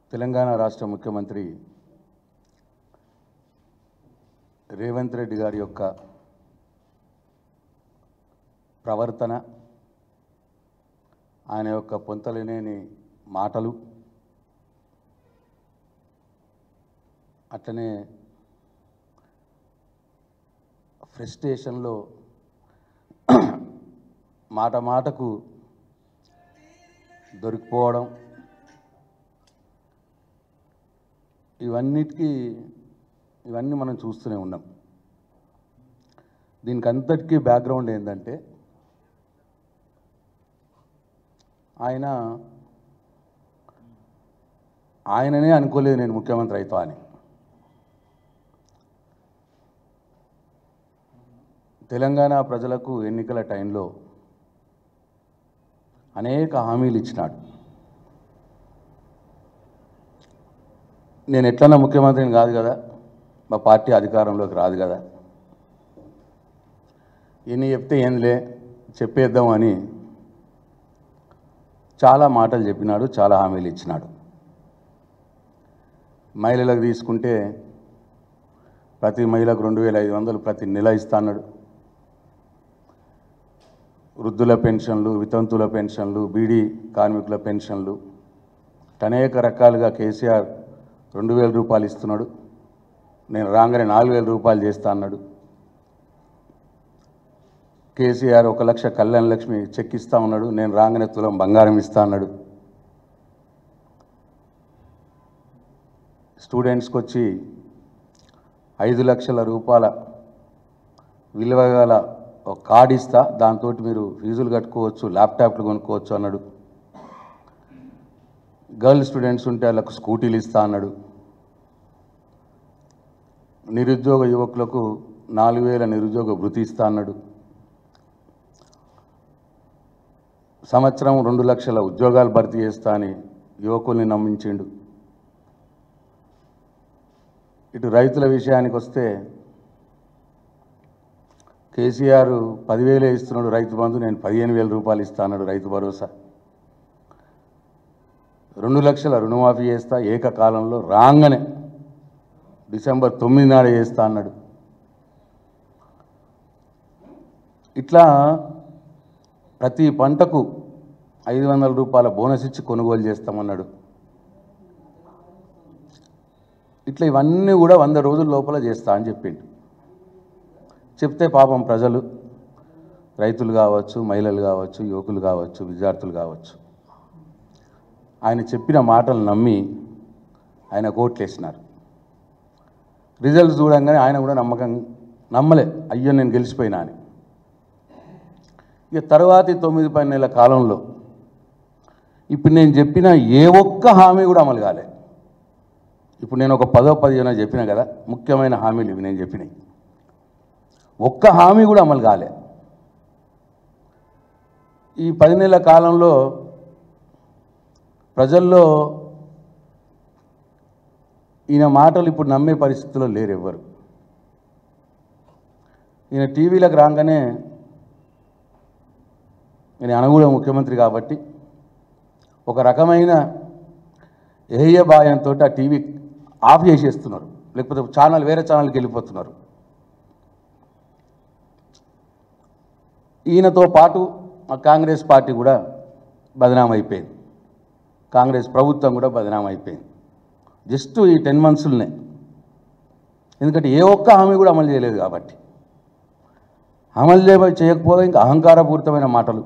తెలంగాణ రాష్ట్ర ముఖ్యమంత్రి రేవంత్ రెడ్డి గారి యొక్క ప్రవర్తన ఆయన యొక్క పొంతలేని మాటలు అట్లనే ఫ్రస్ట్రేషన్లో మాట మాటకు దొరికిపోవడం ఇవన్నిటికీ ఇవన్నీ మనం చూస్తూనే ఉన్నాం దీనికి అంతటికీ బ్యాక్గ్రౌండ్ ఏంటంటే ఆయన ఆయననే అనుకోలేదు నేను ముఖ్యమంత్రి అవుతా అని తెలంగాణ ప్రజలకు ఎన్నికల టైంలో అనేక హామీలు ఇచ్చినాడు నేను ఎట్లన్నా ముఖ్యమంత్రిని కాదు కదా మా పార్టీ అధికారంలోకి రాదు కదా ఎన్ని చెప్తే ఏంలే చెప్పేద్దాం అని చాలా మాటలు చెప్పినాడు చాలా హామీలు ఇచ్చినాడు మహిళలకు తీసుకుంటే ప్రతి మహిళకు రెండు వేల ఐదు వందలు ప్రతి నెల ఇస్తా అన్నాడు వృద్ధుల పెన్షన్లు వితంతుల పెన్షన్లు బీడీ కార్మికుల పెన్షన్లు అనేక రకాలుగా కేసీఆర్ రెండు వేల రూపాయలు ఇస్తున్నాడు నేను రాగానే నాలుగు వేల రూపాయలు చేస్తా అన్నాడు కేసీఆర్ ఒక లక్ష కళ్యాణ లక్ష్మి చెక్ ఇస్తా ఉన్నాడు నేను రాగానే తులం బంగారం ఇస్తా అన్నాడు స్టూడెంట్స్కి వచ్చి ఐదు లక్షల రూపాయల విలువ గల ఒక కార్డు ఇస్తా దాంతో మీరు ఫీజులు కట్టుకోవచ్చు ల్యాప్టాప్లు కొనుక్కోవచ్చు అన్నాడు గర్ల్ స్టూడెంట్స్ ఉంటే వాళ్ళకు స్కూటీలు ఇస్తా అన్నాడు నిరుద్యోగ యువకులకు నాలుగు వేల నిరుద్యోగ భృతి ఇస్తా అన్నాడు సంవత్సరం రెండు లక్షల ఉద్యోగాలు భర్తీ చేస్తా అని యువకుల్ని నమ్మించిండు ఇటు రైతుల విషయానికి వస్తే కేసీఆర్ పదివేలే ఇస్తున్నాడు రైతు బంధు నేను పదిహేను వేల రూపాయలు ఇస్తా అన్నాడు రైతు భరోసా రెండు లక్షల రుణమాఫీ చేస్తా ఏకకాలంలో రాగానే డిసెంబర్ తొమ్మిది నాడు చేస్తా అన్నాడు ఇట్లా ప్రతి పంటకు ఐదు వందల రూపాయల బోనస్ ఇచ్చి కొనుగోలు చేస్తామన్నాడు ఇట్లా ఇవన్నీ కూడా వంద రోజుల లోపల చేస్తా అని చెప్పిండు చెప్తే పాపం ప్రజలు రైతులు కావచ్చు మహిళలు కావచ్చు యువకులు కావచ్చు విద్యార్థులు కావచ్చు ఆయన చెప్పిన మాటలు నమ్మి ఆయన కోట్లేసినారు రిజల్ట్స్ చూడంగానే ఆయన కూడా నమ్మకం నమ్మలే అయ్యో నేను గెలిచిపోయినా అని ఇక తర్వాతి తొమ్మిది పది నెలల కాలంలో ఇప్పుడు నేను చెప్పిన ఏ ఒక్క హామీ కూడా అమలు కాలే ఇప్పుడు నేను ఒక పదో పదిహేనో చెప్పిన కదా ముఖ్యమైన హామీలు ఇవి నేను చెప్పినాయి ఒక్క హామీ కూడా అమలు కాలే ఈ పది నెలల కాలంలో ప్రజల్లో ఈయన మాటలు ఇప్పుడు నమ్మే పరిస్థితిలో లేరు ఎవ్వరు ఈయన టీవీలకు రాగానే నేను అనుకూల ముఖ్యమంత్రి కాబట్టి ఒక రకమైన ఏహ్య భాయంతో ఆ టీవీ ఆఫ్ చేసేస్తున్నారు లేకపోతే ఛానల్ వేరే ఛానల్కి వెళ్ళిపోతున్నారు ఈయనతో పాటు మా కాంగ్రెస్ పార్టీ కూడా బదనాం అయిపోయింది కాంగ్రెస్ ప్రభుత్వం కూడా బదనాం అయిపోయింది జస్ట్ ఈ టెన్ మంత్స్లోనే ఎందుకంటే ఏ ఒక్క హామీ కూడా అమలు చేయలేదు కాబట్టి అమలు చేయ చేయకపోతే ఇంకా అహంకారపూరితమైన మాటలు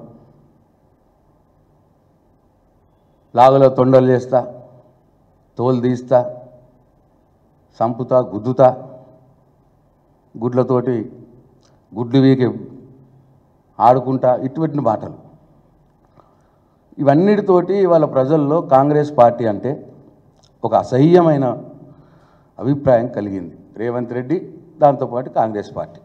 లాగులో తొండలు చేస్తా తోలు తీస్తా సంపుతా గుద్దుతా గుడ్లతోటి గుడ్లు వీకి ఆడుకుంటా ఇటువంటి మాటలు ఇవన్నిటితోటి వాళ్ళ ప్రజల్లో కాంగ్రెస్ పార్టీ అంటే ఒక అసహ్యమైన అభిప్రాయం కలిగింది రేవంత్ రెడ్డి దాంతోపాటు కాంగ్రెస్ పార్టీ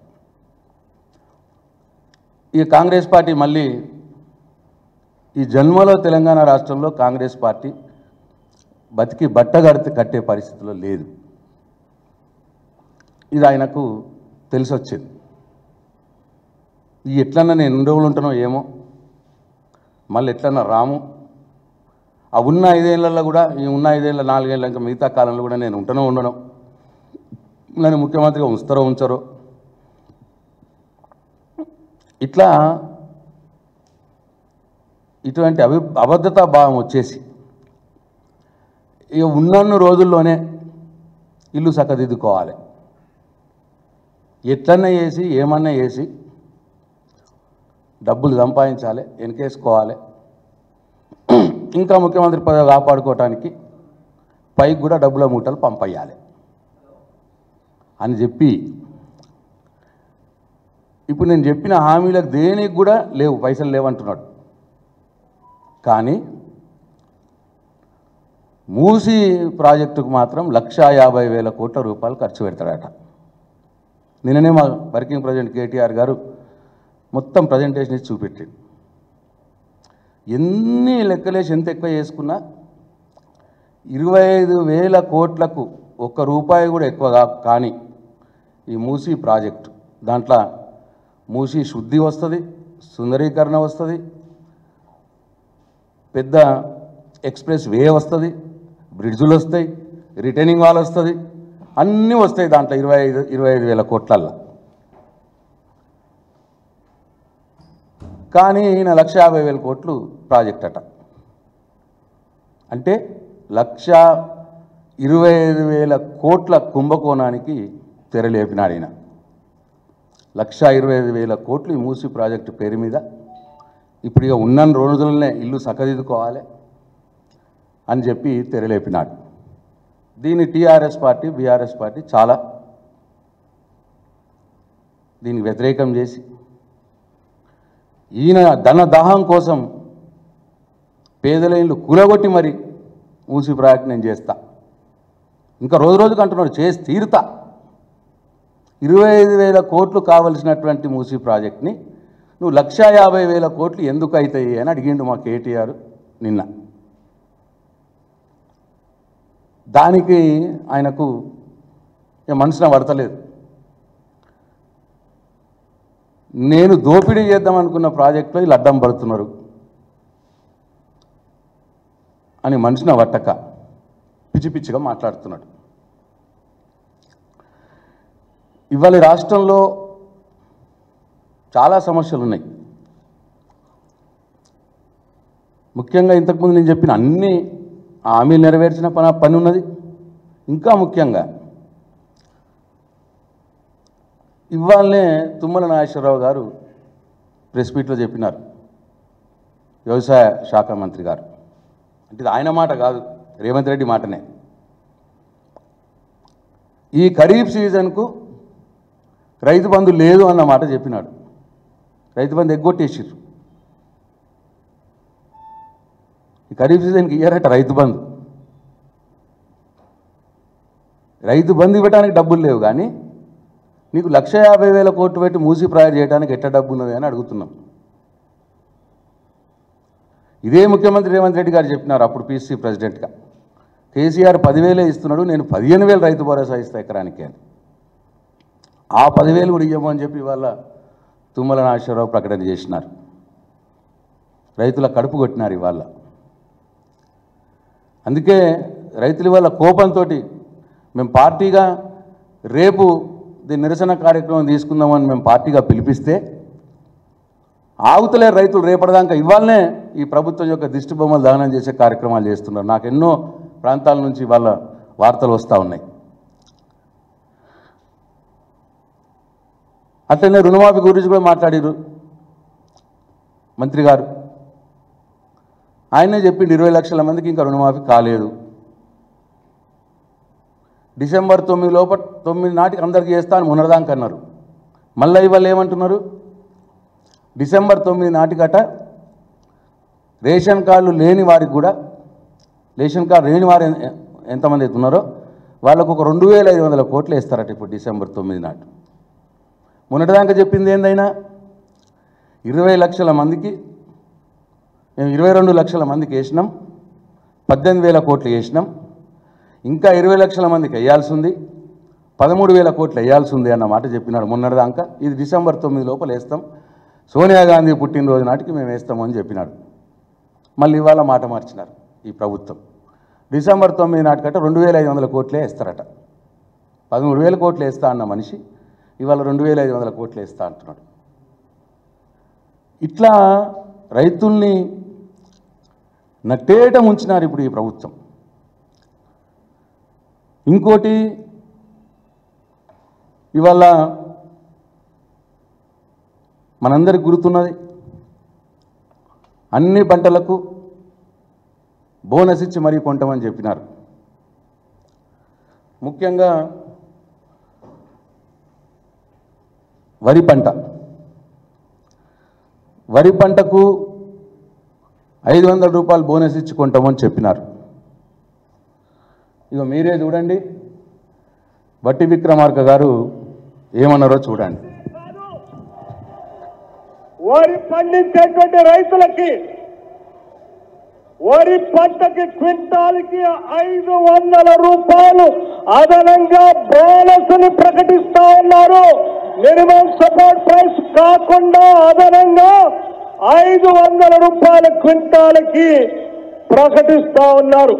ఈ కాంగ్రెస్ పార్టీ మళ్ళీ ఈ జన్మలో తెలంగాణ రాష్ట్రంలో కాంగ్రెస్ పార్టీ బతికి బట్ట కడితే కట్టే పరిస్థితిలో లేదు ఇది ఆయనకు తెలిసి వచ్చింది ఈ ఎట్లన్నా నేను ఎన్ని రోజులు ఉంటానో ఏమో మళ్ళీ ఎట్లన్నా రాము ఆ ఉన్న ఐదేళ్లలో కూడా ఈ ఉన్న ఐదేళ్ళ నాలుగేళ్ళ ఇంకా మిగతా కాలంలో కూడా నేను ఉంటనో ఉండను నన్ను ముఖ్యమంత్రిగా ఉంచుతారో ఉంచరో ఇట్లా ఇటువంటి అభి అబద్ధతా భావం వచ్చేసి ఇక ఉన్నన్ని రోజుల్లోనే ఇల్లు చక్కదిద్దుకోవాలి ఎట్లన్నా చేసి ఏమన్నా చేసి డబ్బులు సంపాదించాలి వెనకేసుకోవాలి ఇంకా ముఖ్యమంత్రి పదవి కాపాడుకోవటానికి పైకి కూడా డబ్బుల మూటలు పంపయ్యాలి అని చెప్పి ఇప్పుడు నేను చెప్పిన హామీలకు దేనికి కూడా లేవు పైసలు లేవంటున్నాడు కానీ మూసి ప్రాజెక్టుకు మాత్రం లక్షా యాభై వేల కోట్ల రూపాయలు ఖర్చు పెడతాడట నిన్ననే మా వర్కింగ్ ప్రెసిడెంట్ కేటీఆర్ గారు మొత్తం ప్రజెంటేషన్ ఇచ్చి చూపెట్టాడు ఎన్ని లెక్కలేసి ఎంత ఎక్కువ చేసుకున్నా ఇరవై ఐదు వేల కోట్లకు ఒక్క రూపాయి కూడా ఎక్కువ కా- కానీ ఈ మూసీ ప్రాజెక్టు దాంట్లో మూసీ శుద్ధి వస్తుంది సుందరీకరణ వస్తుంది పెద్ద ఎక్స్ప్రెస్ వే వస్తుంది బ్రిడ్జులు వస్తాయి రిటర్నింగ్ వాల్ వస్తుంది అన్నీ వస్తాయి దాంట్లో ఇరవై ఐదు ఇరవై ఐదు వేల కోట్లల్లో కానీ ఈయన లక్ష యాభై వేల కోట్లు ప్రాజెక్ట్ అట అంటే లక్ష ఇరవై ఐదు వేల కోట్ల కుంభకోణానికి తెరలేపినాడు ఈయన లక్ష ఇరవై ఐదు వేల కోట్లు ఈ మూసి ప్రాజెక్టు పేరు మీద ఇప్పుడు ఇక ఉన్న రోజులనే ఇల్లు సక్కదిద్దుకోవాలి అని చెప్పి తెరలేపినాడు దీన్ని టీఆర్ఎస్ పార్టీ బీఆర్ఎస్ పార్టీ చాలా దీనికి వ్యతిరేకం చేసి ఈయన ధన దాహం కోసం పేదల ఇల్లు కూలగొట్టి మరి మూసి ప్రాజెక్ట్ నేను చేస్తా ఇంకా రోజు రోజుకు అంటున్నాడు చేసి తీరుతా ఇరవై ఐదు వేల కోట్లు కావలసినటువంటి మూసీ ప్రాజెక్ట్ని నువ్వు లక్షా యాభై వేల కోట్లు ఎందుకు అవుతాయి అని అడిగిండు మా కేటీఆర్ నిన్న దానికి ఆయనకు ఇక మనసున పడతలేదు నేను దోపిడీ చేద్దాం అనుకున్న ప్రాజెక్టులో వీళ్ళు అడ్డం పడుతున్నారు అని మనసున పట్టక పిచ్చి పిచ్చిగా మాట్లాడుతున్నాడు ఇవాళ ఈ రాష్ట్రంలో చాలా సమస్యలు ఉన్నాయి ముఖ్యంగా ఇంతకుముందు నేను చెప్పిన అన్ని హామీలు నెరవేర్చిన పని పని ఉన్నది ఇంకా ముఖ్యంగా ఇవాళనే తుమ్మల నాగేశ్వరరావు గారు ప్రెస్ మీట్లో చెప్పినారు వ్యవసాయ శాఖ మంత్రి గారు అంటే ఇది ఆయన మాట కాదు రేవంత్ రెడ్డి మాటనే ఈ ఖరీఫ్ సీజన్కు రైతు బంధు లేదు అన్న మాట చెప్పినాడు రైతు బంధు ఎగ్గొట్టేసిర్రు ఈ ఖరీఫ్ సీజన్కి ఇయ్యారట రైతు బంధు రైతు బంధు ఇవ్వడానికి డబ్బులు లేవు కానీ నీకు లక్ష యాభై వేల కోట్లు పెట్టి మూసి ప్రాజెక్ట్ చేయడానికి ఎట్ట డబ్బు ఉన్నది అని అడుగుతున్నాం ఇదే ముఖ్యమంత్రి రేవంత్ రెడ్డి గారు చెప్పినారు అప్పుడు పీసీ ప్రెసిడెంట్గా కేసీఆర్ పదివేలే ఇస్తున్నాడు నేను పదిహేను వేలు రైతు భరోసా ఇస్తా ఎకరానికి అని ఆ పదివేలు కూడా ఇవ్వము అని చెప్పి ఇవాళ తుమ్మల నాగేశ్వరరావు ప్రకటన చేసినారు రైతుల కడుపు కొట్టినారు ఇవాళ అందుకే రైతుల వల్ల కోపంతో మేము పార్టీగా రేపు దీని నిరసన కార్యక్రమం తీసుకుందామని మేము పార్టీగా పిలిపిస్తే ఆగుతలే రైతులు రేపటిదాకా ఇవాళనే ఈ ప్రభుత్వం యొక్క దిష్టి బొమ్మలు దహనం చేసే కార్యక్రమాలు చేస్తున్నారు నాకు ఎన్నో ప్రాంతాల నుంచి వాళ్ళ వార్తలు వస్తూ ఉన్నాయి అట్లనే రుణమాఫీ గురించి కూడా మాట్లాడారు మంత్రి గారు ఆయనే చెప్పిండు ఇరవై లక్షల మందికి ఇంకా రుణమాఫీ కాలేదు డిసెంబర్ తొమ్మిది లోపల తొమ్మిది నాటికి అందరికి చేస్తా అని మొన్నదానికి అన్నారు మళ్ళీ ఇవాళ ఏమంటున్నారు డిసెంబర్ తొమ్మిది నాటికట రేషన్ కార్డులు లేని వారికి కూడా రేషన్ కార్డు లేని వారు ఎన్- ఎంతమంది అయితే ఉన్నారో వాళ్ళకు ఒక రెండు వేల ఐదు వందల కోట్లు వేస్తారట ఇప్పుడు డిసెంబర్ తొమ్మిది నాటి మొన్నటిదాకా చెప్పింది ఏందైనా ఇరవై లక్షల మందికి మేము ఇరవై రెండు లక్షల మందికి వేసినాం పద్దెనిమిది వేల కోట్లు వేసినాం ఇంకా ఇరవై లక్షల మందికి వేయాల్సి ఉంది పదమూడు వేల కోట్లు వేయాల్సి ఉంది అన్న మాట చెప్పినాడు మొన్నటిదాకా ఇది డిసెంబర్ తొమ్మిది లోపల వేస్తాం సోనియా గాంధీ పుట్టినరోజు నాటికి మేము వేస్తాము అని చెప్పినాడు మళ్ళీ ఇవాళ మాట మార్చినారు ఈ ప్రభుత్వం డిసెంబర్ తొమ్మిది నాటికట రెండు వేల ఐదు వందల కోట్లే ఇస్తారట పదమూడు వేల కోట్లు వేస్తా అన్న మనిషి ఇవాళ రెండు వేల ఐదు వందల కోట్లు వేస్తా అంటున్నాడు ఇట్లా రైతుల్ని నట్టేట ముంచినారు ఇప్పుడు ఈ ప్రభుత్వం ఇంకోటి ఇవాళ మనందరికి గుర్తున్నది అన్ని పంటలకు బోనస్ ఇచ్చి మరీ కొంటామని చెప్పినారు ముఖ్యంగా వరి పంట వరి పంటకు ఐదు వందల రూపాయలు బోనస్ ఇచ్చి కొంటామని చెప్పినారు ఇక మీరే చూడండి బట్టి విక్రమార్క గారు ఏమన్నారో చూడండి వరి పండించేటువంటి రైతులకి వరి పంటకి క్వింటాల్కి ఐదు వందల రూపాయలు అదనంగా బోనస్ ని ప్రకటిస్తా ఉన్నారు మినిమం సపోర్ట్ ప్రైస్ కాకుండా అదనంగా ఐదు వందల రూపాయల క్వింటాల్కి ప్రకటిస్తా ఉన్నారు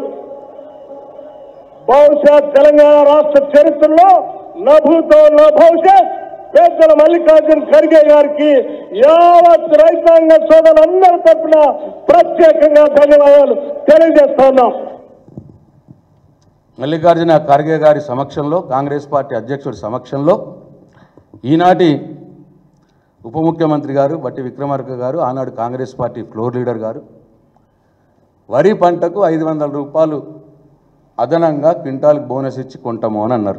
బహుశా తెలంగాణ రాష్ట్ర చరిత్రలో నభూతో నా భవిష్యత్ పెద్దల మల్లికార్జున ఖర్గే గారికి యావత్ రైతాంగ సోదరులందరి తరఫున ప్రత్యేకంగా ధన్యవాదాలు తెలియజేస్తా ఉన్నాం మల్లికార్జున ఖర్గే గారి సమక్షంలో కాంగ్రెస్ పార్టీ అధ్యక్షుడి సమక్షంలో ఈనాటి ఉప ముఖ్యమంత్రి గారు బట్టి విక్రమార్క గారు ఆనాడు కాంగ్రెస్ పార్టీ ఫ్లోర్ లీడర్ గారు వరి పంటకు ఐదు వందల రూపాయలు అదనంగా క్వింటాల్కి బోనస్ ఇచ్చి కొంటాము అని అన్నారు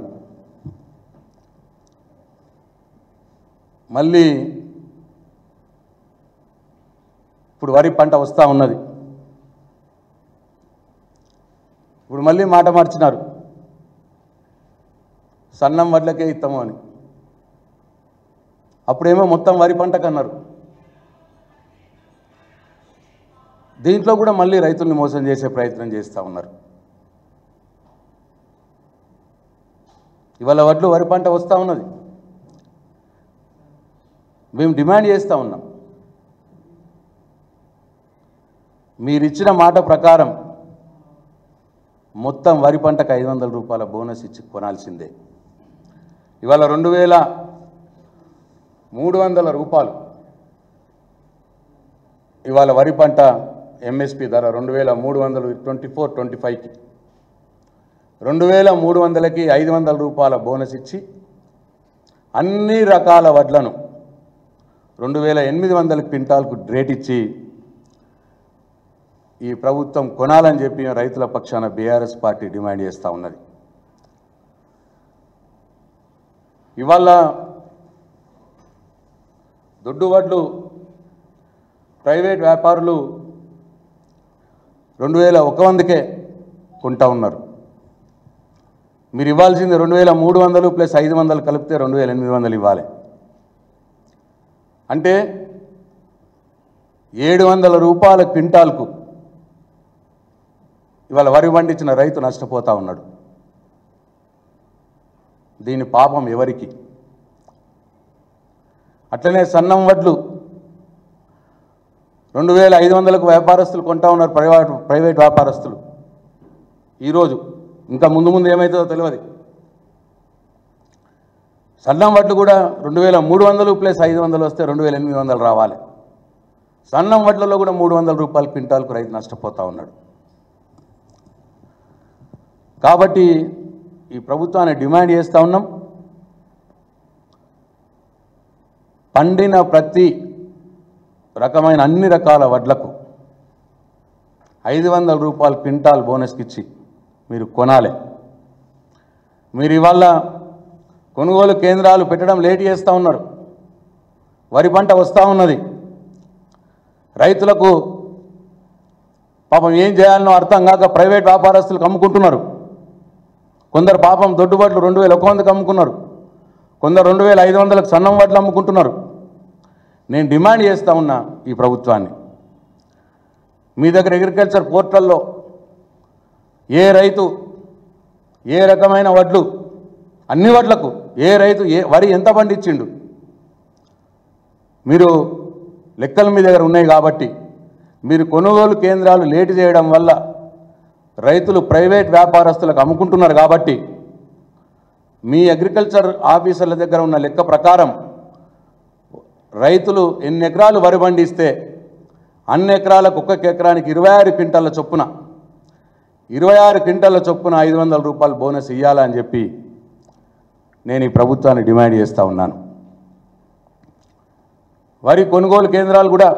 మళ్ళీ ఇప్పుడు వరి పంట వస్తూ ఉన్నది ఇప్పుడు మళ్ళీ మాట మార్చినారు సన్నం వడ్లకే ఇస్తాము అని అప్పుడేమో మొత్తం వరి పంటకు అన్నారు దీంట్లో కూడా మళ్ళీ రైతుల్ని మోసం చేసే ప్రయత్నం చేస్తూ ఉన్నారు ఇవాళ వడ్లు వరి పంట వస్తూ ఉన్నది మేము డిమాండ్ చేస్తూ ఉన్నాం మీరిచ్చిన మాట ప్రకారం మొత్తం వరి పంటకు ఐదు వందల రూపాయల బోనస్ ఇచ్చి కొనాల్సిందే ఇవాళ రెండు వేల మూడు వందల రూపాయలు ఇవాళ వరి పంట ఎంఎస్పి ధర రెండు వేల మూడు వందలు ట్వంటీ ఫోర్ ట్వంటీ ఫైవ్కి రెండు వేల మూడు వందలకి ఐదు వందల రూపాయల బోనస్ ఇచ్చి అన్ని రకాల వడ్లను రెండు వేల ఎనిమిది వందల క్వింటాల్కు రేట్ ఇచ్చి ఈ ప్రభుత్వం కొనాలని చెప్పి రైతుల పక్షాన బీఆర్ఎస్ పార్టీ డిమాండ్ చేస్తూ ఉన్నది ఇవాళ దొడ్డు వడ్లు ప్రైవేట్ వ్యాపారులు రెండు వేల ఒక వందకే కొంటా ఉన్నారు మీరు ఇవ్వాల్సింది రెండు వేల మూడు వందలు ప్లస్ ఐదు వందలు కలిపితే రెండు వేల ఎనిమిది వందలు ఇవ్వాలి అంటే ఏడు వందల రూపాయల క్వింటాల్కు ఇవాళ వరి పండించిన రైతు నష్టపోతా ఉన్నాడు దీని పాపం ఎవరికి అట్లనే సన్నం వడ్లు రెండు వేల ఐదు వందలకు వ్యాపారస్తులు కొంటా ఉన్నారు ప్రైవేట్ ప్రైవేట్ వ్యాపారస్తులు ఈరోజు ఇంకా ముందు ముందు ఏమవుతుందో తెలియదు సన్నం వడ్లు కూడా రెండు వేల మూడు వందలు ప్లస్ ఐదు వందలు వస్తే రెండు వేల ఎనిమిది వందలు రావాలి సన్నం వడ్లలో కూడా మూడు వందల రూపాయలు క్వింటాల్కు రైతు నష్టపోతా ఉన్నాడు కాబట్టి ఈ ప్రభుత్వాన్ని డిమాండ్ చేస్తూ ఉన్నాం పండిన ప్రతి రకమైన అన్ని రకాల వడ్లకు ఐదు వందల రూపాయలు క్వింటాల్ బోనస్కి ఇచ్చి మీరు కొనాలి మీరు ఇవాళ కొనుగోలు కేంద్రాలు పెట్టడం లేట్ చేస్తూ ఉన్నారు వరి పంట వస్తూ ఉన్నది రైతులకు పాపం ఏం చేయాలనో అర్థం కాక ప్రైవేట్ వ్యాపారస్తులకు అమ్ముకుంటున్నారు కొందరు పాపం దొడ్డుబాట్లు రెండు వేల ఒక వందకు అమ్ముకున్నారు కొందరు రెండు వేల ఐదు వందలకు సన్నం వడ్లు అమ్ముకుంటున్నారు నేను డిమాండ్ చేస్తా ఉన్నా ఈ ప్రభుత్వాన్ని మీ దగ్గర అగ్రికల్చర్ పోర్టల్లో ఏ రైతు ఏ రకమైన వడ్లు అన్ని వడ్లకు ఏ రైతు ఏ వరి ఎంత పండించిండు మీరు లెక్కలు మీ దగ్గర ఉన్నాయి కాబట్టి మీరు కొనుగోలు కేంద్రాలు లేటు చేయడం వల్ల రైతులు ప్రైవేట్ వ్యాపారస్తులకు అమ్ముకుంటున్నారు కాబట్టి మీ అగ్రికల్చర్ ఆఫీసర్ల దగ్గర ఉన్న లెక్క ప్రకారం రైతులు ఎన్ని ఎకరాలు వరి పండిస్తే అన్ని ఎకరాలకు ఒక్కొక్క ఎకరానికి ఇరవై ఆరు క్వింటాల చొప్పున ఇరవై ఆరు క్వింటాల చొప్పున ఐదు వందల రూపాయలు బోనస్ ఇవ్వాలని చెప్పి నేను ఈ ప్రభుత్వాన్ని డిమాండ్ చేస్తూ ఉన్నాను వరి కొనుగోలు కేంద్రాలు కూడా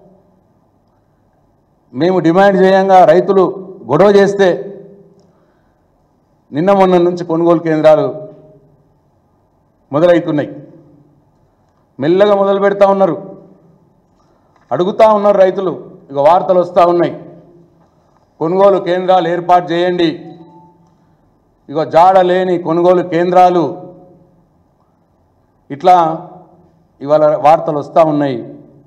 మేము డిమాండ్ చేయంగా రైతులు గొడవ చేస్తే నిన్న మొన్న నుంచి కొనుగోలు కేంద్రాలు మొదలవుతున్నాయి మెల్లగా మొదలు పెడతా ఉన్నారు అడుగుతా ఉన్నారు రైతులు ఇక వార్తలు వస్తూ ఉన్నాయి కొనుగోలు కేంద్రాలు ఏర్పాటు చేయండి ఇక జాడ లేని కొనుగోలు కేంద్రాలు ఇట్లా ఇవాళ వార్తలు వస్తూ ఉన్నాయి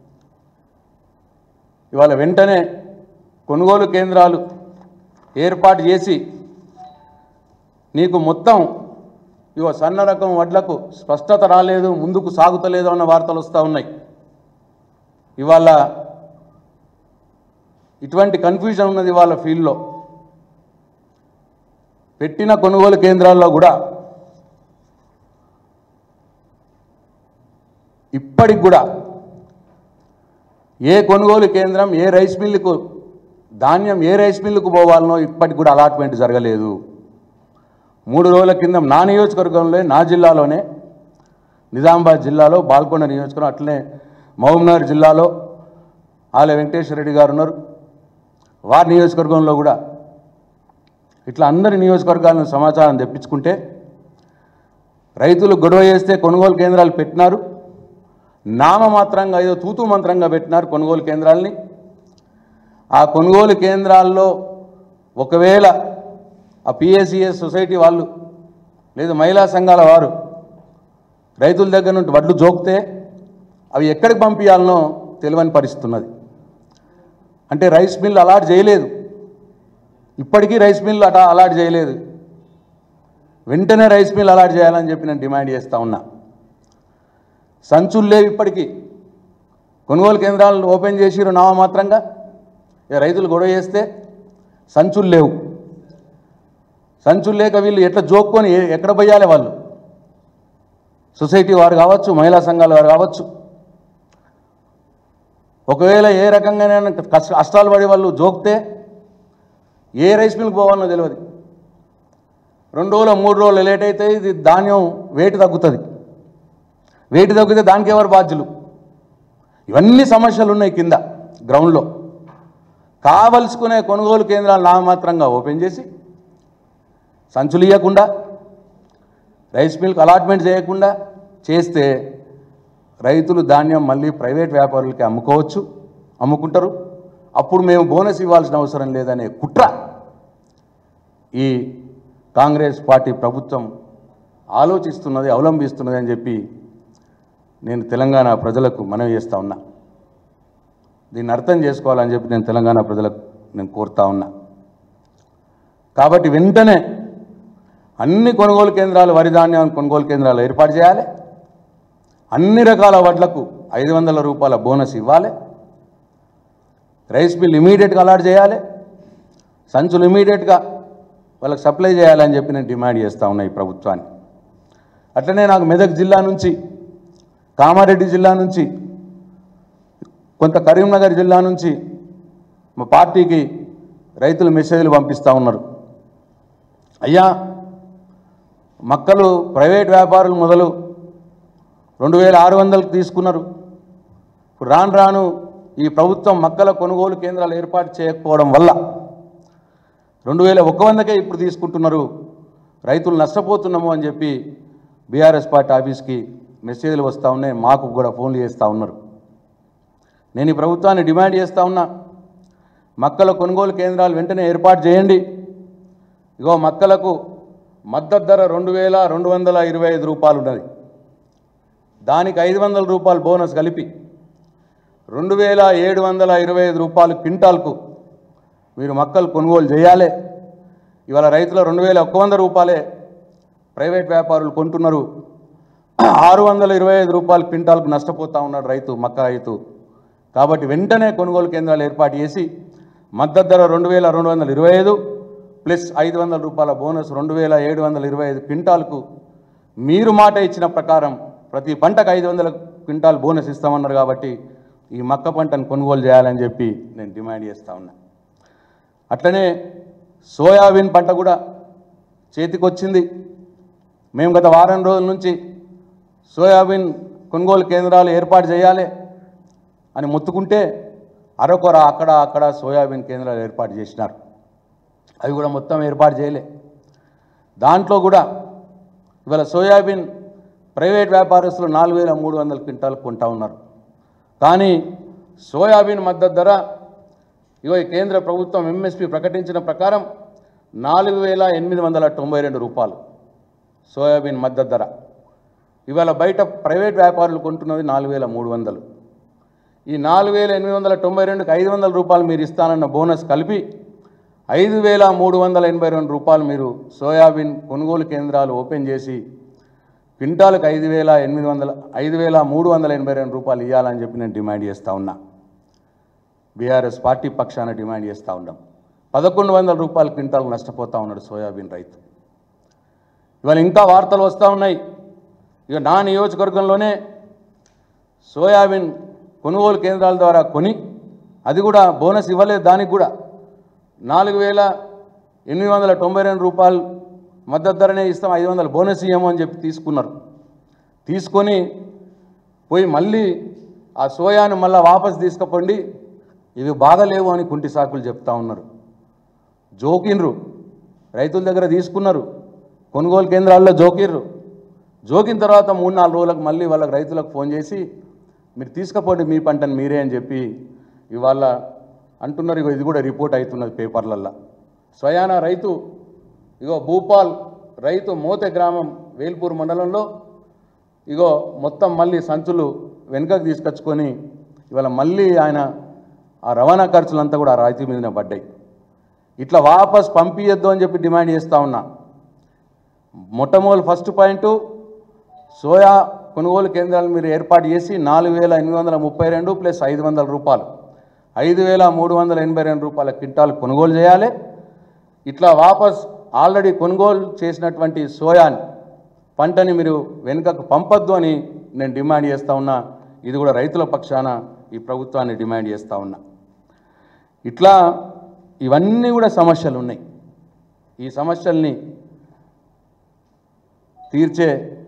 ఇవాళ వెంటనే కొనుగోలు కేంద్రాలు ఏర్పాటు చేసి నీకు మొత్తం ఇగో సన్న రకం వడ్లకు స్పష్టత రాలేదు ముందుకు సాగుతలేదు అన్న వార్తలు వస్తూ ఉన్నాయి ఇవాళ ఇటువంటి కన్ఫ్యూజన్ ఉన్నది వాళ్ళ ఫీల్డ్లో పెట్టిన కొనుగోలు కేంద్రాల్లో కూడా ఇప్పటికి కూడా ఏ కొనుగోలు కేంద్రం ఏ రైస్ మిల్లుకు ధాన్యం ఏ రైస్ మిల్లుకు పోవాలనో ఇప్పటికి కూడా అలాట్మెంట్ జరగలేదు మూడు రోజుల కింద నా నియోజకవర్గంలో నా జిల్లాలోనే నిజామాబాద్ జిల్లాలో బాల్కొండ నియోజకవర్గం అట్లనే మహబూబ్నగర్ జిల్లాలో ఆలయ వెంకటేశ్వర రెడ్డి గారు ఉన్నారు వారి నియోజకవర్గంలో కూడా ఇట్లా అందరి నియోజకవర్గాలను సమాచారం తెప్పించుకుంటే రైతులు గొడవ చేస్తే కొనుగోలు కేంద్రాలు పెట్టినారు నామమాత్రంగా ఏదో తూతూ మంత్రంగా పెట్టినారు కొనుగోలు కేంద్రాలని ఆ కొనుగోలు కేంద్రాల్లో ఒకవేళ ఆ పిఎస్సిఎస్ సొసైటీ వాళ్ళు లేదా మహిళా సంఘాల వారు రైతుల దగ్గర నుండి వడ్లు జోకితే అవి ఎక్కడికి పంపించాలనో తెలియని పరిస్థితి ఉన్నది అంటే రైస్ మిల్ అలాట్ చేయలేదు ఇప్పటికీ రైస్ మిల్ అట అలాట్ చేయలేదు వెంటనే రైస్ మిల్ అలాట్ చేయాలని చెప్పి నేను డిమాండ్ చేస్తూ ఉన్నా సంచులు లేవు ఇప్పటికీ కొనుగోలు కేంద్రాలను ఓపెన్ చేసిరు నామమాత్రంగా ఇక రైతులు గొడవ చేస్తే సంచులు లేవు సంచులు లేక వీళ్ళు ఎట్లా జోక్కొని ఏ- ఎక్కడ పోయాలి వాళ్ళు సొసైటీ వారు కావచ్చు మహిళా సంఘాల వారు కావచ్చు ఒకవేళ ఏ రకంగానైనా కష్ట కష్టాలు పడే వాళ్ళు జోక్తే ఏ రైస్ మిల్కి పోవాలనో తెలియదు రెండు రోజులు మూడు రోజులు లేట్ అయితే ఇది ధాన్యం వెయిట్ తగ్గుతుంది వెయిట్ తగ్గితే దానికి ఎవరు బాధ్యులు ఇవన్నీ సమస్యలు ఉన్నాయి కింద గ్రౌండ్లో కావలసుకునే కొనుగోలు కేంద్రాలు నామమాత్రంగా ఓపెన్ చేసి సంచులు ఇవ్వకుండా రైస్ మిల్క్ అలాట్మెంట్ చేయకుండా చేస్తే రైతులు ధాన్యం మళ్ళీ ప్రైవేట్ వ్యాపారులకి అమ్ముకోవచ్చు అమ్ముకుంటారు అప్పుడు మేము బోనస్ ఇవ్వాల్సిన అవసరం లేదనే కుట్ర ఈ కాంగ్రెస్ పార్టీ ప్రభుత్వం ఆలోచిస్తున్నది అవలంబిస్తున్నది అని చెప్పి నేను తెలంగాణ ప్రజలకు మనవి చేస్తూ ఉన్నా దీన్ని అర్థం చేసుకోవాలని చెప్పి నేను తెలంగాణ ప్రజలకు నేను కోరుతా ఉన్నా కాబట్టి వెంటనే అన్ని కొనుగోలు కేంద్రాలు వరి ధాన్యం కొనుగోలు కేంద్రాలు ఏర్పాటు చేయాలి అన్ని రకాల వడ్లకు ఐదు వందల రూపాయల బోనస్ ఇవ్వాలి రైస్ మిల్ ఇమీడియట్గా అలాట్ చేయాలి సంచులు ఇమీడియట్గా వాళ్ళకి సప్లై చేయాలని చెప్పి నేను డిమాండ్ చేస్తూ ఉన్నా ఈ ప్రభుత్వాన్ని అట్లనే నాకు మెదక్ జిల్లా నుంచి కామారెడ్డి జిల్లా నుంచి కొంత కరీంనగర్ జిల్లా నుంచి మా పార్టీకి రైతులు మెసేజ్లు పంపిస్తూ ఉన్నారు అయ్యా మక్కలు ప్రైవేట్ వ్యాపారులు మొదలు రెండు వేల ఆరు వందలకు తీసుకున్నారు ఇప్పుడు రాను రాను ఈ ప్రభుత్వం మక్కల కొనుగోలు కేంద్రాలు ఏర్పాటు చేయకపోవడం వల్ల రెండు వేల ఒక్క వందకే ఇప్పుడు తీసుకుంటున్నారు రైతులు నష్టపోతున్నాము అని చెప్పి బీఆర్ఎస్ పార్టీ ఆఫీస్కి మెసేజ్లు వస్తూ ఉన్నాయి మాకు కూడా ఫోన్లు చేస్తూ ఉన్నారు నేను ఈ ప్రభుత్వాన్ని డిమాండ్ చేస్తూ ఉన్నా మక్కల కొనుగోలు కేంద్రాలు వెంటనే ఏర్పాటు చేయండి ఇగో మక్కలకు మద్దతు ధర రెండు వేల రెండు వందల ఇరవై ఐదు రూపాయలు ఉన్నది దానికి ఐదు వందల రూపాయలు బోనస్ కలిపి రెండు వేల ఏడు వందల ఇరవై ఐదు రూపాయలు క్వింటాల్కు మీరు మక్కలు కొనుగోలు చేయాలి ఇవాళ రైతుల రెండు వేల ఒక్క వంద రూపాయలే ప్రైవేట్ వ్యాపారులు కొంటున్నారు ఆరు వందల ఇరవై ఐదు రూపాయలు క్వింటాల్కు నష్టపోతా ఉన్నాడు రైతు మక్క రైతు కాబట్టి వెంటనే కొనుగోలు కేంద్రాలు ఏర్పాటు చేసి మద్దతు ధర రెండు వేల రెండు వందల ఇరవై ఐదు ప్లస్ ఐదు వందల రూపాయల బోనస్ రెండు వేల ఏడు వందల ఇరవై ఐదు క్వింటాల్కు మీరు మాట ఇచ్చిన ప్రకారం ప్రతి పంటకు ఐదు వందల క్వింటాల్ బోనస్ ఇస్తామన్నారు కాబట్టి ఈ మక్క పంటను కొనుగోలు చేయాలని చెప్పి నేను డిమాండ్ చేస్తా ఉన్నా అట్లనే సోయాబీన్ పంట కూడా చేతికొచ్చింది మేము గత వారం రోజుల నుంచి సోయాబీన్ కొనుగోలు కేంద్రాలు ఏర్పాటు చేయాలి అని మొత్తుకుంటే అరకొర అక్కడ అక్కడ సోయాబీన్ కేంద్రాలు ఏర్పాటు చేసినారు అవి కూడా మొత్తం ఏర్పాటు చేయలే దాంట్లో కూడా ఇవాళ సోయాబీన్ ప్రైవేట్ వ్యాపారస్తులు నాలుగు వేల మూడు వందల క్వింటాలు కొంటా ఉన్నారు కానీ సోయాబీన్ మద్దతు ధర ఇగో ఈ కేంద్ర ప్రభుత్వం ఎంఎస్పి ప్రకటించిన ప్రకారం నాలుగు వేల ఎనిమిది వందల తొంభై రెండు రూపాయలు సోయాబీన్ మద్దతు ధర ఇవాళ బయట ప్రైవేట్ వ్యాపారులు కొంటున్నది నాలుగు వేల మూడు వందలు ఈ నాలుగు వేల ఎనిమిది వందల తొంభై రెండుకి ఐదు వందల రూపాయలు మీరు ఇస్తానన్న బోనస్ కలిపి ఐదు వేల మూడు వందల ఎనభై రెండు రూపాయలు మీరు సోయాబీన్ కొనుగోలు కేంద్రాలు ఓపెన్ చేసి క్వింటాలకు ఐదు వేల ఎనిమిది వందల ఐదు వేల మూడు వందల ఎనభై రెండు రూపాయలు ఇవ్వాలని చెప్పి నేను డిమాండ్ చేస్తూ ఉన్నా బీఆర్ఎస్ పార్టీ పక్షాన డిమాండ్ చేస్తూ ఉన్నాం పదకొండు వందల రూపాయల క్వింటాల్ నష్టపోతూ ఉన్నాడు సోయాబీన్ రైతు ఇవాళ ఇంకా వార్తలు వస్తూ ఉన్నాయి ఇక నా నియోజకవర్గంలోనే సోయాబీన్ కొనుగోలు కేంద్రాల ద్వారా కొని అది కూడా బోనస్ ఇవ్వలేదు దానికి కూడా నాలుగు వేల ఎనిమిది వందల తొంభై రెండు రూపాయలు మద్దతు ధరనే ఇస్తాం ఐదు వందల బోనస్ ఇయ్యము అని చెప్పి తీసుకున్నారు తీసుకొని పోయి మళ్ళీ ఆ సోయాను మళ్ళీ వాపస్ తీసుకుపోండి ఇవి బాగలేవు అని కుంటి సాకులు చెప్తా ఉన్నారు జోకిండ్రు రైతుల దగ్గర తీసుకున్నారు కొనుగోలు కేంద్రాల్లో జోకిర్రు జోకిన తర్వాత మూడు నాలుగు రోజులకు మళ్ళీ వాళ్ళకి రైతులకు ఫోన్ చేసి మీరు తీసుకపోండి మీ పంటను మీరే అని చెప్పి ఇవాళ అంటున్నారు ఇగో ఇది కూడా రిపోర్ట్ అవుతున్నది పేపర్లల్లో స్వయాన రైతు ఇగో భూపాల్ రైతు మోతె గ్రామం వేల్పూర్ మండలంలో ఇగో మొత్తం మళ్ళీ సంచులు వెనుకకు తీసుకొచ్చుకొని ఇవాళ మళ్ళీ ఆయన ఆ రవాణా ఖర్చులంతా కూడా ఆ రైతు మీదనే పడ్డాయి ఇట్లా వాపస్ పంపించద్దు అని చెప్పి డిమాండ్ చేస్తూ ఉన్నా మొట్టమొదటి ఫస్ట్ పాయింట్ సోయా కొనుగోలు కేంద్రాలు మీరు ఏర్పాటు చేసి నాలుగు వేల ఎనిమిది వందల ముప్పై రెండు ప్లస్ ఐదు వందల రూపాయలు ఐదు వేల మూడు వందల ఎనభై రెండు రూపాయల క్వింటాలు కొనుగోలు చేయాలి ఇట్లా వాపస్ ఆల్రెడీ కొనుగోలు చేసినటువంటి సోయాని పంటని మీరు వెనుకకు పంపొద్దు అని నేను డిమాండ్ చేస్తూ ఉన్నా ఇది కూడా రైతుల పక్షాన ఈ ప్రభుత్వాన్ని డిమాండ్ చేస్తూ ఉన్నా ఇట్లా ఇవన్నీ కూడా సమస్యలు ఉన్నాయి ఈ సమస్యల్ని తీర్చే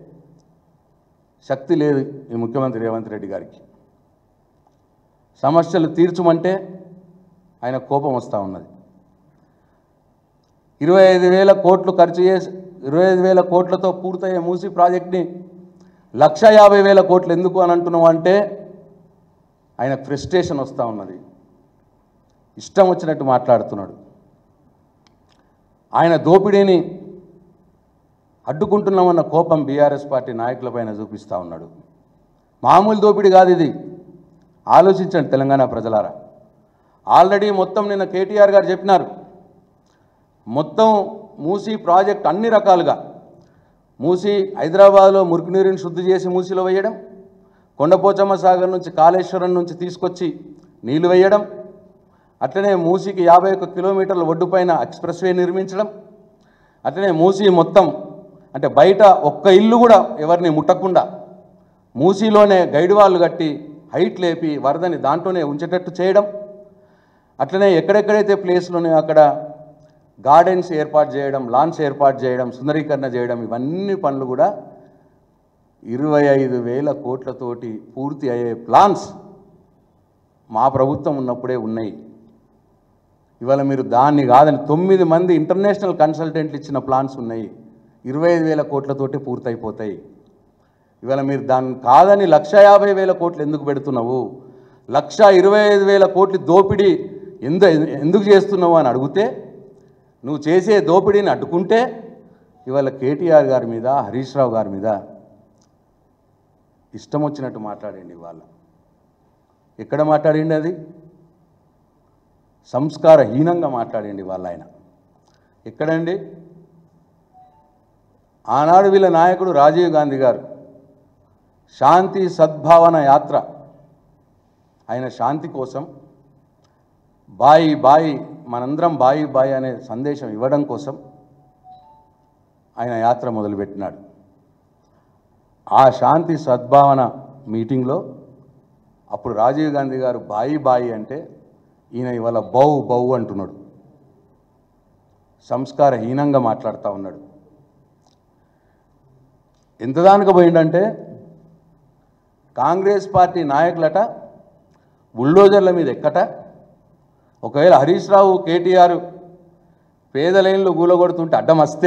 శక్తి లేదు ఈ ముఖ్యమంత్రి రేవంత్ రెడ్డి గారికి సమస్యలు తీర్చమంటే ఆయన కోపం వస్తూ ఉన్నది ఇరవై ఐదు వేల కోట్లు ఖర్చు చేసి ఇరవై ఐదు వేల కోట్లతో పూర్తయ్యే మూసీ ప్రాజెక్ట్ని లక్ష యాభై వేల కోట్లు ఎందుకు అని అంటున్నావు అంటే ఆయన ఫ్రస్ట్రేషన్ వస్తూ ఉన్నది ఇష్టం వచ్చినట్టు మాట్లాడుతున్నాడు ఆయన దోపిడీని అడ్డుకుంటున్నామన్న కోపం బీఆర్ఎస్ పార్టీ నాయకులపైన చూపిస్తూ ఉన్నాడు మామూలు దోపిడీ కాదు ఇది ఆలోచించండి తెలంగాణ ప్రజలారా ఆల్రెడీ మొత్తం నిన్న కేటీఆర్ గారు చెప్పినారు మొత్తం మూసీ ప్రాజెక్ట్ అన్ని రకాలుగా మూసీ హైదరాబాద్లో మురికి నీరుని శుద్ధి చేసి మూసీలో వేయడం కొండపోచమ్మ సాగర్ నుంచి కాళేశ్వరం నుంచి తీసుకొచ్చి నీళ్లు వేయడం అట్లనే మూసీకి యాభై ఒక్క కిలోమీటర్ల ఒడ్డుపైన ఎక్స్ప్రెస్ వే నిర్మించడం అట్లనే మూసీ మొత్తం అంటే బయట ఒక్క ఇల్లు కూడా ఎవరిని ముట్టకుండా మూసీలోనే గైడ్ వాళ్ళు కట్టి హైట్ లేపి వరదని దాంట్లోనే ఉంచేటట్టు చేయడం అట్లనే ఎక్కడెక్కడైతే ప్లేస్లు ఉన్నాయో అక్కడ గార్డెన్స్ ఏర్పాటు చేయడం లాన్స్ ఏర్పాటు చేయడం సుందరీకరణ చేయడం ఇవన్నీ పనులు కూడా ఇరవై ఐదు వేల కోట్లతోటి పూర్తి అయ్యే ప్లాన్స్ మా ప్రభుత్వం ఉన్నప్పుడే ఉన్నాయి ఇవాళ మీరు దాన్ని కాదని తొమ్మిది మంది ఇంటర్నేషనల్ కన్సల్టెంట్లు ఇచ్చిన ప్లాన్స్ ఉన్నాయి ఇరవై ఐదు వేల కోట్లతోటి పూర్తయిపోతాయి ఇవాళ మీరు దాన్ని కాదని లక్ష యాభై వేల కోట్లు ఎందుకు పెడుతున్నావు లక్ష ఇరవై ఐదు వేల కోట్లు దోపిడీ ఎందు ఎందుకు చేస్తున్నావు అని అడిగితే నువ్వు చేసే దోపిడీని అడ్డుకుంటే ఇవాళ కేటీఆర్ గారి మీద హరీష్ రావు గారి మీద ఇష్టం వచ్చినట్టు మాట్లాడండి ఇవాళ ఎక్కడ మాట్లాడిండి అది సంస్కారహీనంగా మాట్లాడండి వాళ్ళ ఆయన ఎక్కడండి ఆనాడు వీళ్ళ నాయకుడు రాజీవ్ గాంధీ గారు శాంతి సద్భావన యాత్ర ఆయన శాంతి కోసం బాయి బాయి మనందరం బాయి బాయి అనే సందేశం ఇవ్వడం కోసం ఆయన యాత్ర మొదలుపెట్టినాడు ఆ శాంతి సద్భావన మీటింగ్లో అప్పుడు రాజీవ్ గాంధీ గారు బాయి బాయి అంటే ఈయన ఇవాళ బౌ బౌ అంటున్నాడు సంస్కారహీనంగా మాట్లాడుతూ ఉన్నాడు ఎంత దానికి పోయిండంటే కాంగ్రెస్ పార్టీ నాయకులట బుల్డోజర్ల మీద ఎక్కట ఒకవేళ హరీష్ రావు కేటీఆర్ పేదలైన్లు గూలగొడుతుంటే అడ్డం వస్తే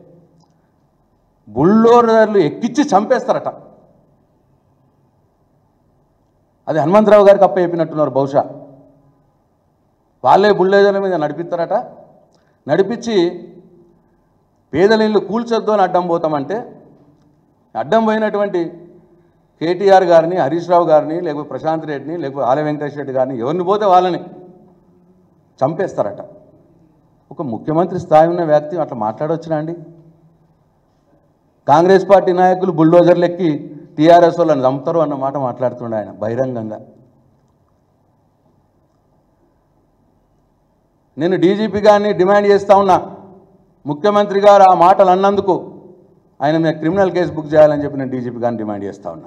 బుల్డోజర్లు ఎక్కిచ్చి చంపేస్తారట అది హనుమంతరావు గారికి అప్ప చెప్పినట్టున్నారు బహుశా వాళ్ళే బుల్డోజర్ల మీద నడిపిస్తారట నడిపించి పేదలిండ్లు కూల్చొద్దు అని అడ్డం పోతామంటే అడ్డం పోయినటువంటి కేటీఆర్ గారిని హరీష్ రావు గారిని లేకపోతే ప్రశాంత్ రెడ్డిని లేకపోతే ఆల వెంకటేష్ రెడ్డి గారిని ఎవరిని పోతే వాళ్ళని చంపేస్తారట ఒక ముఖ్యమంత్రి స్థాయి ఉన్న వ్యక్తి అట్లా మాట్లాడవచ్చునా అండి కాంగ్రెస్ పార్టీ నాయకులు బుల్డోజర్లు ఎక్కి టీఆర్ఎస్ వాళ్ళని చంపుతారు అన్న మాట మాట్లాడుతుండే ఆయన బహిరంగంగా నేను డీజీపీ గారిని డిమాండ్ చేస్తా ఉన్నా ముఖ్యమంత్రి గారు ఆ మాటలు అన్నందుకు ఆయన మీద క్రిమినల్ కేసు బుక్ చేయాలని చెప్పి నేను డీజీపీ గారిని డిమాండ్ చేస్తా ఉన్నా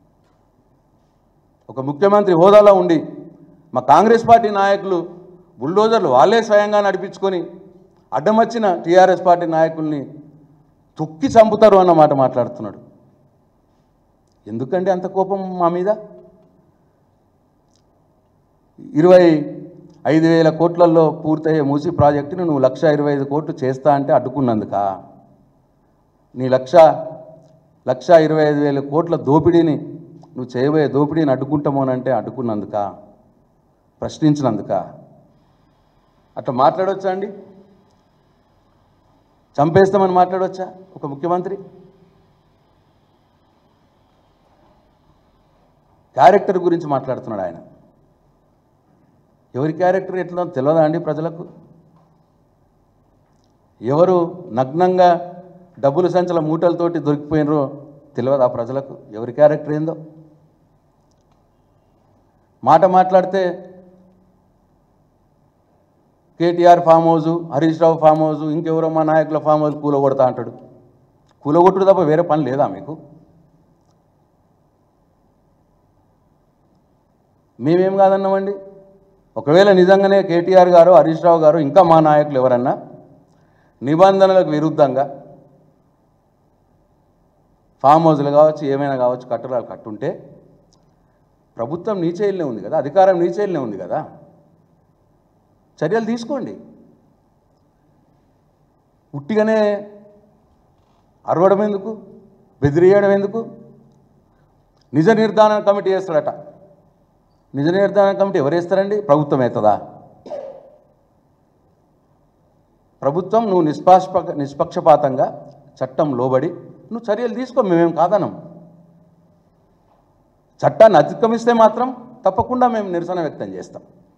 ఒక ముఖ్యమంత్రి హోదాలో ఉండి మా కాంగ్రెస్ పార్టీ నాయకులు బుల్డోజర్లు వాళ్ళే స్వయంగా నడిపించుకొని అడ్డం వచ్చిన టీఆర్ఎస్ పార్టీ నాయకుల్ని తొక్కి చంపుతారు అన్న మాట మాట్లాడుతున్నాడు ఎందుకండి అంత కోపం మా మీద ఇరవై ఐదు వేల కోట్లలో పూర్తయ్యే మూసి ప్రాజెక్టును నువ్వు లక్ష ఇరవై ఐదు కోట్లు చేస్తా అంటే అడ్డుకున్నందుక నీ లక్ష లక్ష ఇరవై ఐదు వేల కోట్ల దోపిడీని నువ్వు చేయబోయే దోపిడీని అడ్డుకుంటామోనంటే అడ్డుకున్నందుక ప్రశ్నించినందుక అట్లా మాట్లాడవచ్చా అండి చంపేస్తామని మాట్లాడవచ్చా ఒక ముఖ్యమంత్రి క్యారెక్టర్ గురించి మాట్లాడుతున్నాడు ఆయన ఎవరి క్యారెక్టర్ ఎట్లా తెలియదా అండి ప్రజలకు ఎవరు నగ్నంగా డబ్బుల సంచల మూటలతోటి దొరికిపోయినరో తెలియదా ప్రజలకు ఎవరి క్యారెక్టర్ ఏందో మాట మాట్లాడితే KTR farmhouse Harish Rao farmhouse ఇంకెవరో మా నాయకుల ఫామ్ హౌస్ కూలగొడతా అంటాడు కూలగొట్టుడు తప్ప వేరే పని లేదా మీకు మేమేం కాదన్నామండి ఒకవేళ నిజంగానే కేటీఆర్ గారు హరీష్ రావు గారు ఇంకా మా నాయకులు ఎవరన్నా నిబంధనలకు విరుద్ధంగా ఫామ్ హౌస్లు కావచ్చు ఏమైనా కావచ్చు కట్టడాలు కట్టుంటే ప్రభుత్వం నీ చేయిలనే ఉంది కదా అధికారం నీ చేయిలనే ఉంది కదా చర్యలు తీసుకోండి ఉట్టిగానే అరవడం ఎందుకు బెదిరియడం ఎందుకు నిజ నిర్ధారణ కమిటీ వేస్తాడట నిజ నిర్ధారణ కమిటీ ఎవరు వేస్తారండి ప్రభుత్వం అవుతుందా ప్రభుత్వం నువ్వు నిష్పాష్ప నిష్పక్షపాతంగా చట్టం లోబడి నువ్వు చర్యలు తీసుకో మేమేం కాదనం చట్టాన్ని అతిక్రమిస్తే మాత్రం తప్పకుండా మేము నిరసన వ్యక్తం చేస్తాం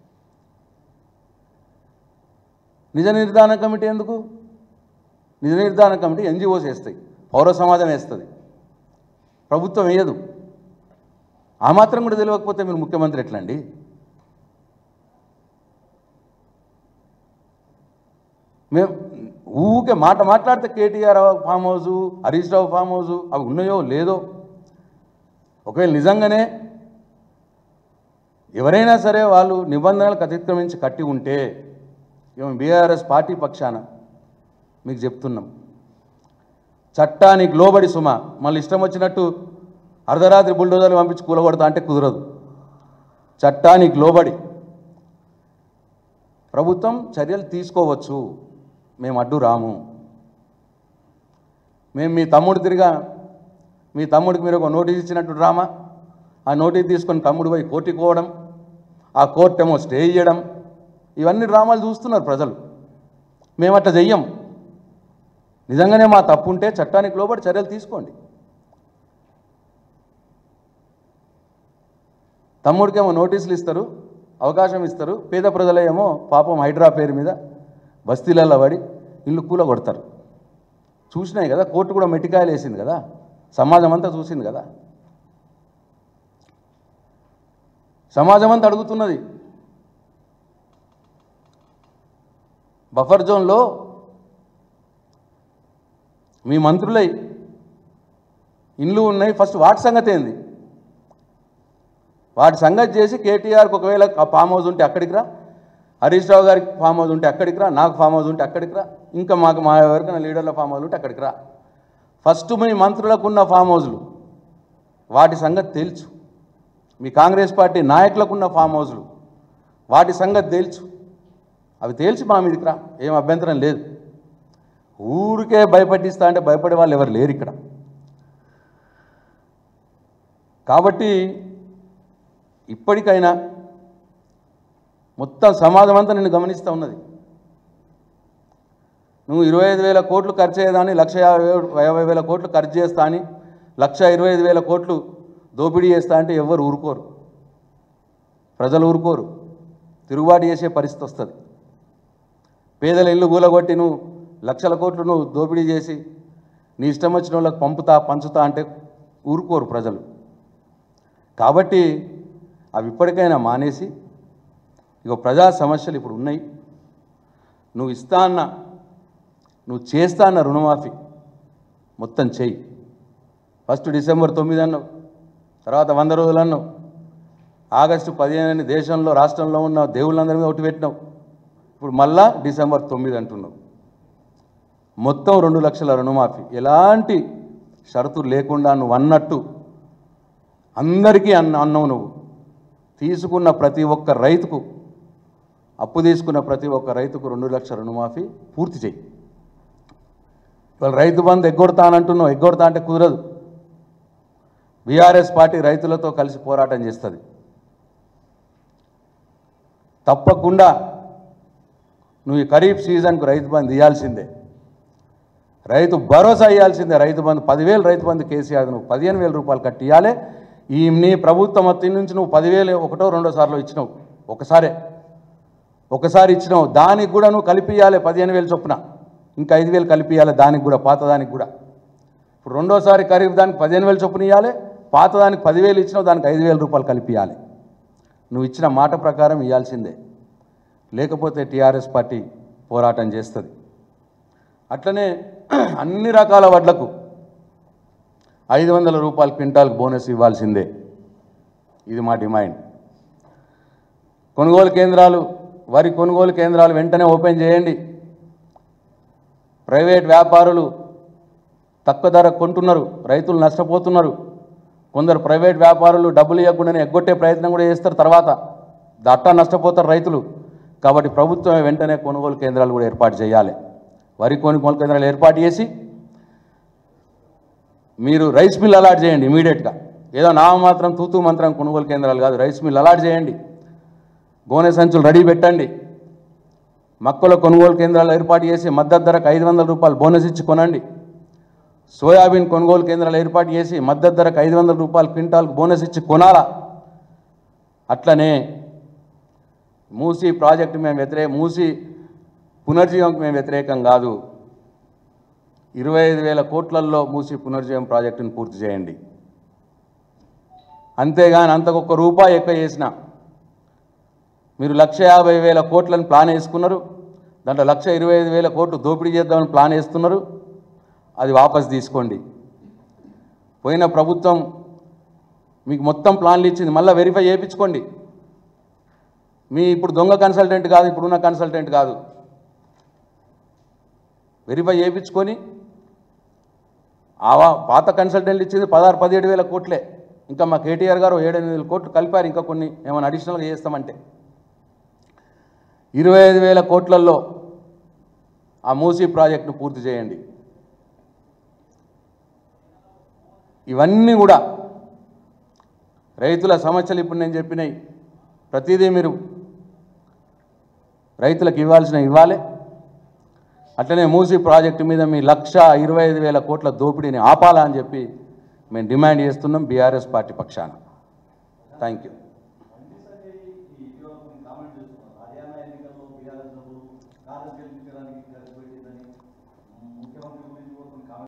నిజ నిర్ధారణ కమిటీ ఎందుకు నిజ నిర్ధారణ కమిటీ ఎన్జిఓస్ వేస్తాయి పౌర సమాజం వేస్తుంది ప్రభుత్వం వేయదు ఆ మాత్రం కూడా తెలియకపోతే మీరు ముఖ్యమంత్రి ఎట్లండి మేము ఊకే మాట మాట్లాడితే KTR farmhouse Harish Rao farmhouse అవి ఉన్నాయో లేదో ఒకవేళ నిజంగానే ఎవరైనా సరే వాళ్ళు నిబంధనలకు అతిక్రమించి కట్టి ఉంటే మేము బీఆర్ఎస్ పార్టీ పక్షాన మీకు చెప్తున్నాం చట్టానికి లోబడి సుమ మళ్ళీ ఇష్టం వచ్చినట్టు అర్ధరాత్రి బుల్డోజర్లు పంపించి కూలగొడతా అంటే కుదరదు చట్టానికి లోబడి ప్రభుత్వం చర్యలు తీసుకోవచ్చు మేము అడ్డు రాము మేము మీ తమ్ముడు తిరిగా మీ తమ్ముడికి మీరు ఒక నోటీస్ ఇచ్చినట్టు డ్రామా ఆ నోటీస్ తీసుకొని తమ్ముడు పోయి కోర్టుకి పోవడం ఆ కోర్టు ఏమో స్టే చేయడం ఇవన్నీ డ్రామాలు చూస్తున్నారు ప్రజలు మేము అట్లా చెయ్యం నిజంగానే మా తప్పు ఉంటే చట్టానికి లోబడి చర్యలు తీసుకోండి తమ్ముడికేమో నోటీసులు ఇస్తారు అవకాశం ఇస్తారు పేద ప్రజలేమో పాపం హైడ్రా పేరు మీద బస్తీలలో పడి ఇల్లు కూల కొడతారు చూసినాయి కదా కోర్టు కూడా మెట్టికాయలు వేసింది కదా సమాజం అంతా చూసింది కదా సమాజం అంతా అడుగుతున్నది బఫర్ జోన్లో మీ మంత్రులై ఇండ్లు ఉన్నాయి ఫస్ట్ వాటి సంగతి ఏంది వాటి సంగతి చేసి కేటీఆర్కి ఒకవేళ ఆ ఫామ్ హౌస్ ఉంటే అక్కడికి రా హరీష్ రావు గారికి ఫామ్ హౌస్ ఉంటే అక్కడికి రా నాకు ఫామ్ హౌస్ ఉంటే అక్కడికి రా ఇంకా మాకు మా ఎవరికైనా లీడర్ల ఫామ్ హౌస్ ఉంటే అక్కడికి రా ఫస్ట్ మీ మంత్రులకు ఉన్న ఫామ్ హౌస్లు వాటి సంగతి తేల్చు మీ కాంగ్రెస్ పార్టీ నాయకులకు ఉన్న ఫామ్ హౌస్లు వాటి సంగతి తేల్చు అవి తేల్చి మా మీదకి రా ఏం అభ్యంతరం లేదు ఊరికే భయపట్టిస్తా అంటే భయపడే వాళ్ళు ఎవరు లేరు ఇక్కడ కాబట్టి ఇప్పటికైనా మొత్తం సమాజం అంతా నిన్ను గమనిస్తూ ఉన్నది నువ్వు ఇరవై ఐదు వేల కోట్లు ఖర్చు అయ్యేదాన్ని లక్ష యాభై వేలు- యాభై వేల కోట్లు ఖర్చు చేస్తా అని లక్ష ఇరవై ఐదు వేల కోట్లు దోపిడీ చేస్తా అంటే ఎవరు ఊరుకోరు ప్రజలు ఊరుకోరు తిరుగుబాటు చేసే పరిస్థితి వస్తుంది పేదల ఇల్లు గూలగొట్టి నువ్వు లక్షల కోట్లు నువ్వు దోపిడీ చేసి నీ ఇష్టం వచ్చిన వాళ్ళకి పంపుతా పంచుతా అంటే ఊరుకోరు ప్రజలు కాబట్టి అవి ఇప్పటికైనా మానేసి ఇక ప్రజా సమస్యలు ఇప్పుడు ఉన్నాయి నువ్వు ఇస్తా అన్న నువ్వు చేస్తా అన్న రుణమాఫీ మొత్తం చెయ్యి ఫస్ట్ డిసెంబర్ తొమ్మిది అన్నావు తర్వాత వంద రోజులు అన్నావు ఆగస్టు పదిహేను దేశంలో రాష్ట్రంలో ఉన్న దేవుళ్ళందరి మీద ఒకటి పెట్టినావు ఇప్పుడు మళ్ళా డిసెంబర్ తొమ్మిది అంటున్నావు మొత్తం రెండు లక్షల రుణమాఫీ ఎలాంటి షరతులు లేకుండా నువ్వు అన్నట్టు అందరికీ అన్న అన్నావు నువ్వు తీసుకున్న ప్రతి ఒక్క రైతుకు అప్పు తీసుకున్న ప్రతి ఒక్క రైతుకు రెండు లక్షల రుణమాఫీ పూర్తి చేయి ఇవాళ రైతు బంధు ఎగ్గొడతానంటున్నావు ఎగ్గొడతా అంటే కుదరదు బీఆర్ఎస్ పార్టీ రైతులతో కలిసి పోరాటం చేస్తుంది తప్పకుండా నువ్వు ఈ ఖరీఫ్ సీజన్కు రైతు బంధు ఇవ్వాల్సిందే రైతు భరోసా ఇవ్వాల్సిందే రైతు బంధు పదివేలు రైతు బంధు కేసీఆర్ నువ్వు పదిహేను వేల రూపాయలు కట్టి ఇవ్వాలి ఈ నీ ప్రభుత్వం మొత్తం నుంచి నువ్వు పదివేలు ఒకటో రెండో సార్లు ఇచ్చినావు ఒకసారే ఒకసారి ఇచ్చినావు దానికి కూడా నువ్వు కలిపి ఇవ్వాలి పదిహేను వేలు చొప్పున ఇంకా ఐదు వేలు కలిపి ఇవ్వాలి దానికి కూడా పాత దానికి కూడా ఇప్పుడు రెండోసారి ఖరీఫ్ దానికి పదిహేను వేలు చొప్పున ఇవ్వాలి పాత దానికి పదివేలు ఇచ్చినావు దానికి ఐదు వేల రూపాయలు కలిపి ఇవ్వాలి నువ్వు ఇచ్చిన మాట ప్రకారం ఇవ్వాల్సిందే లేకపోతే టీఆర్ఎస్ పార్టీ పోరాటం చేస్తుంది అట్లనే అన్ని రకాల వడ్లకు ఐదు వందల రూపాయల క్వింటాల్కి బోనస్ ఇవ్వాల్సిందే ఇది మా డిమాండ్ కొనుగోలు కేంద్రాలు వరి కొనుగోలు కేంద్రాలు వెంటనే ఓపెన్ చేయండి ప్రైవేట్ వ్యాపారులు తక్కువ ధర కొంటున్నారు రైతులు నష్టపోతున్నారు కొందరు ప్రైవేట్ వ్యాపారులు డబ్బులు ఇవ్వకుండానే ఎగ్గొట్టే ప్రయత్నం కూడా చేస్తారు తర్వాత దట్టా నష్టపోతారు రైతులు కాబట్టి ప్రభుత్వం వెంటనే కొనుగోలు కేంద్రాలు కూడా ఏర్పాటు చేయాలి వరి కొనుగోలు కేంద్రాలు ఏర్పాటు చేసి మీరు రైస్ మిల్ అలాట్ చేయండి ఇమీడియట్గా ఏదో నా మాత్రం తూతూ మంత్రం కొనుగోలు కేంద్రాలు కాదు రైస్ మిల్ అలాట్ చేయండి గోనె సంచులు రెడీ పెట్టండి మక్కల కొనుగోలు కేంద్రాలు ఏర్పాటు చేసి మద్దతు ధరకు ఐదు వందల రూపాయలు బోనస్ ఇచ్చి కొనండి సోయాబీన్ కొనుగోలు కేంద్రాలు ఏర్పాటు చేసి మద్దతు ధరకు ఐదు వందల రూపాయలు క్వింటాల్కి బోనస్ ఇచ్చి కొనాలా అట్లనే మూసీ ప్రాజెక్టు మేము వ్యతిరేక మూసీ పునర్జీవంకి మేము వ్యతిరేకం కాదు ఇరవై ఐదు వేల కోట్లల్లో మూసి పునర్జీవం ప్రాజెక్టును పూర్తి చేయండి అంతేగాని అంతకొక్క రూపాయి ఎక్కువ చేసిన మీరు లక్ష యాభై వేల కోట్లను ప్లాన్ వేసుకున్నారు దాంట్లో లక్ష ఇరవై ఐదు వేల కోట్లు దోపిడీ చేద్దామని ప్లాన్ వేస్తున్నారు అది వాపస్ తీసుకోండి పోయిన ప్రభుత్వం మీకు మొత్తం ప్లాన్లు ఇచ్చింది మళ్ళీ వెరిఫై చేయించుకోండి మీ ఇప్పుడు దొంగ కన్సల్టెంట్ కాదు ఇప్పుడున్న కన్సల్టెంట్ కాదు వెరిఫై చేయించుకొని ఆ వా- పాత కన్సల్టెంట్లు ఇచ్చింది పదహారు పదిహేడు వేల కోట్లే ఇంకా మా కేటీఆర్ గారు ఏడెనిమిది వేల కోట్లు కలిపారు ఇంకా కొన్ని ఏమైనా అడిషనల్గా చేస్తామంటే ఇరవై ఐదు వేల కోట్లల్లో ఆ మూసీ ప్రాజెక్టును పూర్తి చేయండి ఇవన్నీ కూడా రైతుల సమస్యలు ఇప్పుడు నేను చెప్పినాయి ప్రతిదీ మీరు రైతులకు ఇవ్వాల్సిన ఇవ్వాలి అట్లనే మూసీ ప్రాజెక్టు మీద మీ లక్ష ఇరవై ఐదు వేల కోట్ల దోపిడీని ఆపాలా అని చెప్పి మేము డిమాండ్ చేస్తున్నాం బీఆర్ఎస్ పార్టీ పక్షాన థ్యాంక్ యూ